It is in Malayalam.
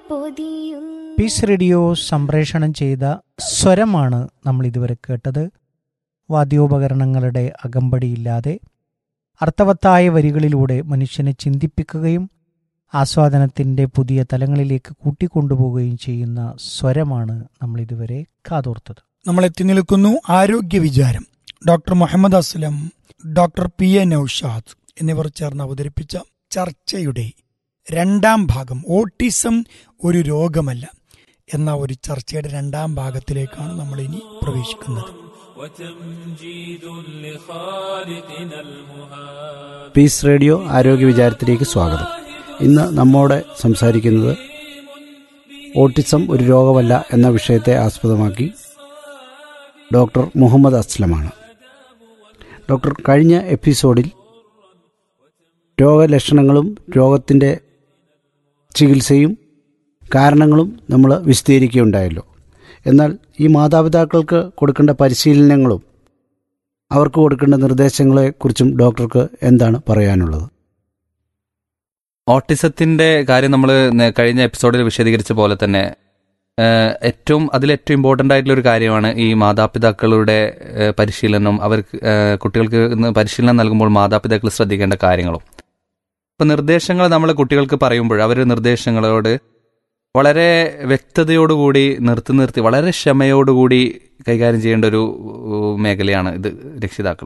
പൊതിയും പീസ് റേഡിയോ സംപ്രേഷണം ചെയ്ത സ്വരമാണ് നമ്മൾ ഇതുവരെ കേട്ടത് വാദ്യോപകരണങ്ങളുടെ അകമ്പടിയില്ലാതെ അർത്ഥവത്തായ വരികളിലൂടെ മനുഷ്യനെ ചിന്തിപ്പിക്കുകയും ആസ്വാദനത്തിൻ്റെ പുതിയ തലങ്ങളിലേക്ക് കൂട്ടിക്കൊണ്ടുപോവുകയും ചെയ്യുന്ന സ്വരമാണ് നമ്മൾ ഇതുവരെ കാതോർത്തത് നമ്മൾ എത്തി നിൽക്കുന്നു ആരോഗ്യ വിചാരം doctor Muhammad Aslam doctor P A Noushad എന്നിവർ ചേർന്ന് അവതരിപ്പിച്ച ചർച്ചയുടെ രണ്ടാം ഭാഗം ഓട്ടിസം ഒരു രോഗമല്ല എന്ന ഒരു ചർച്ചയുടെ രണ്ടാം ഭാഗത്തിലേക്കാണ് നമ്മൾ ഇനി പ്രവേശിക്കുന്നത് പീസ് റേഡിയോ ആരോഗ്യ വിചാരത്തിലേക്ക് സ്വാഗതം ഇന്ന് നമ്മോടെ സംസാരിക്കുന്നത് ഓട്ടിസം ഒരു രോഗമല്ല എന്ന വിഷയത്തെ ആസ്പദമാക്കി ഡോക്ടർ മുഹമ്മദ് അസ്ലമാണ് ഡോക്ടർ കഴിഞ്ഞ എപ്പിസോഡിൽ രോഗലക്ഷണങ്ങളും രോഗത്തിൻ്റെ ചികിത്സയും കാരണങ്ങളും നമ്മൾ വിശദീകരിക്കുകയുണ്ടായല്ലോ എന്നാൽ ഈ മാതാപിതാക്കൾക്ക് കൊടുക്കേണ്ട പരിശീലനങ്ങളും അവർക്ക് കൊടുക്കേണ്ട നിർദ്ദേശങ്ങളെക്കുറിച്ചും ഡോക്ടർക്ക് എന്താണ് പറയാനുള്ളത് ഓട്ടിസത്തിന്റെ കാര്യം നമ്മൾ കഴിഞ്ഞ എപ്പിസോഡിൽ വിശദീകരിച്ച പോലെ തന്നെ ഏഹ്, ഏറ്റവും അതിലേറ്റവും ഇമ്പോർട്ടൻ്റ് ആയിട്ടുള്ള ഒരു കാര്യമാണ് ഈ മാതാപിതാക്കളുടെ ഏഹ്, പരിശീലനം അവർക്ക് ഏഹ്, കുട്ടികൾക്ക് ഇന്ന് പരിശീലനം നൽകുമ്പോൾ മാതാപിതാക്കൾ ശ്രദ്ധിക്കേണ്ട കാര്യങ്ങളും ഇപ്പം നിർദ്ദേശങ്ങൾ നമ്മൾ കുട്ടികൾക്ക് പറയുമ്പോൾ അവർ നിർദ്ദേശങ്ങളോട് വളരെ വ്യക്തതയോടുകൂടി നിർത്തി നിർത്തി വളരെ ക്ഷമയോടുകൂടി കൈകാര്യം ചെയ്യേണ്ട ഒരു ഏഹ്, മേഖലയാണ് ഇത് രക്ഷിതാക്കൾ